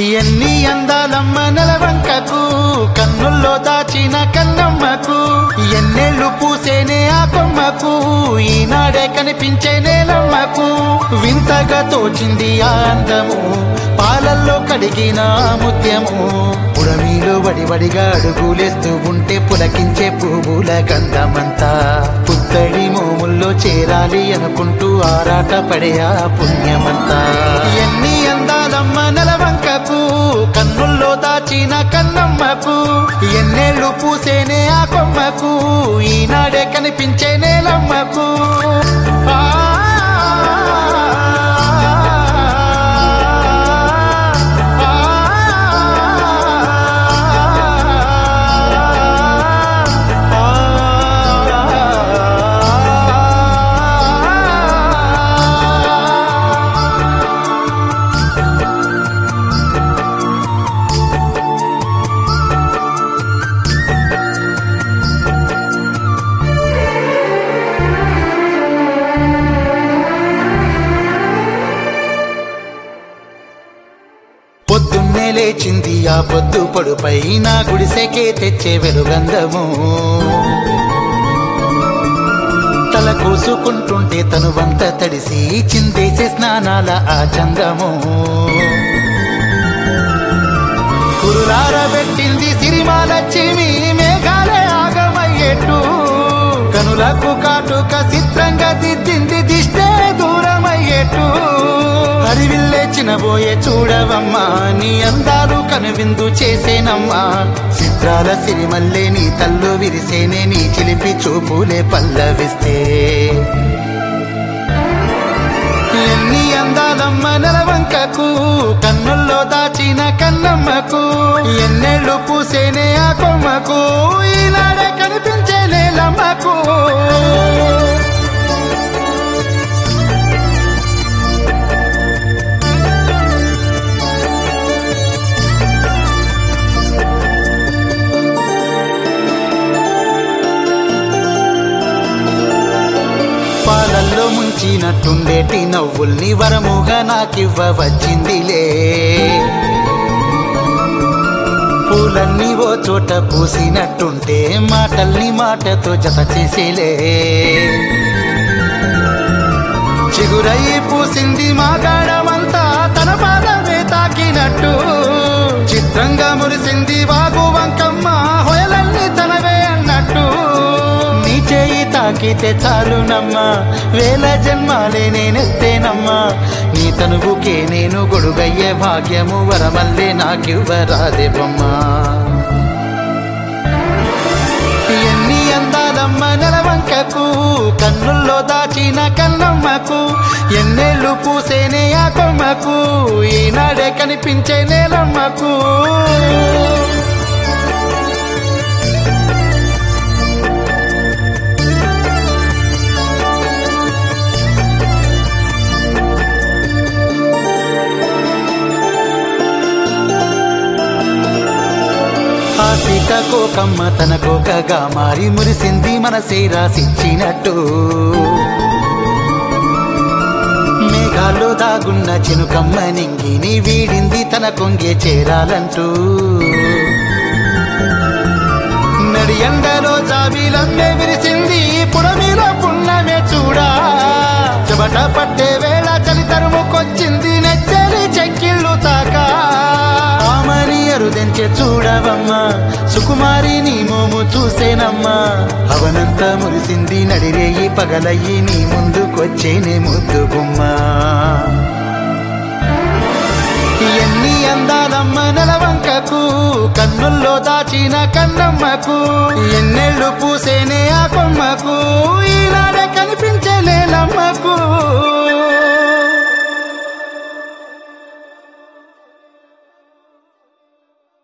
ఎన్ని అందాలమ్మ నెలవంకకు కన్నుల్లో దాచిన కన్నమ్మకు ఎన్నెళ్ళు పూసేనే ఆ కొమ్మకు ఈనాడే కనిపించే నేలమ్మకు వింతగా తోచింది ఆ అందము పాలల్లో కడిగిన ఆ ముత్యము పుడమిలో వడివడిగా అడుగులేస్తూ ఉంటే పులకించే పువ్వుల గంధమంతా పుత్తడి మోముల్లో చేరాలి అనుకుంటూ ఆరాట పడే ఆ పుణ్యమంతా ఎన్ని అందాలమ్మ నెలవంకకు కన్నుల్లో దాచిన కన్నమ్మకు ఎన్నేళ్ళు పూసేనే ఆ కొమ్మకు ఈనాడే కనిపించే నేలమ్మకు ఆ పొద్దున్నే లేచింది ఆ పొద్దు పొడుపై నా గుడిసెకే తెచ్చే వెలుగంధము తల కోసుకుంటుంటే తను వంత తడిసి చిందేసే స్నానాల ఆ చందము కురులారబెట్టింది సిరిమాల చిమి మేఘాలే ఆగమయ్యేట్టు కనులకు కాటుక చిత్రంగా దిద్దింది దిష్టే దూరమయ్యేట్టు హరివిల్లే చినబోయే చూడవమ్మా నీ అందాలు కనువిందు చేసేనమ్మా చిత్రాల సిరిమల్లే నీ తల్లు విరిసేనే నీ చిలిపి చూపులే పల్లవిస్తే ఎన్ని అందాలమ్మ నెలవంకకు కన్నుల్లో దాచిన కన్నమ్మకు ఎన్నెళ్ళు పూసేనే ఆ కొమ్మకు ఈనాడే కనిపించే నేలమ్మకు పాలల్లో ముంచినట్టుండేటి నవ్వుల్ని వరముగా నాకివ్వ వచ్చిందిలే పూలన్నీ ఓ చోట పూసినట్టుంటే మాటల్ని మాటతో జత చేసేలే చిగురై పూసింది మా గాఢమంతా తన పాదమే తాకినట్టు చిత్రంగా మురిసింది వాగు వంకమ్మ హొయలన్నీ తనవే అన్నట్టు నీ చేయి తాకితే చాలునమ్మా వేల జన్మాలే నేనెత్తేనమ్మా నీ తనువుకే నేను గొడుగయ్యే భాగ్యము వరమల్లే నాకివ్వరాదే బొమ్మా ఎన్ని అందాలమ్మ నెలవంకకు కన్నుల్లో దాచిన కన్నమ్మకు ఎన్నేళ్ళు పూసేనే ఆ కొమ్మకు ఈనాడే కనిపించే నేలమ్మకు ఆ సీతాకోకమ్మ తన కోకగా మారి మురిసింది మనసే రాసిచ్చినట్టు మేఘాల్లో దాగున్న చినుకమ్మ నింగిని వీడింది తన కొంగే చేరాలంటూ నడి ఎండలో జాబీలమ్మే విరిసింది పుడమిలో పున్నమే చూడా చెమట పట్టే వేళ చలి తరుముకొచ్చింది నెచ్చలి చెక్కిళ్ళు తాకా ఆమని అరుదెంచె చూడవమ్మా సుకుమారి నీ మోము చూసేనమ్మా అవనంత మురిసింది నడిరేయి పగలయ్యి నీ ముందుకొచ్చేనే ముద్దు గుమ్మా ఎన్ని అందాలమ్మ నెలవంకకు కన్నుల్లో దాచిన కన్నమ్మకు ఎన్నెళ్ళు పూసేనే ఆ కొమ్మకు ఈనాడే కనిపించే నేలమ్మకు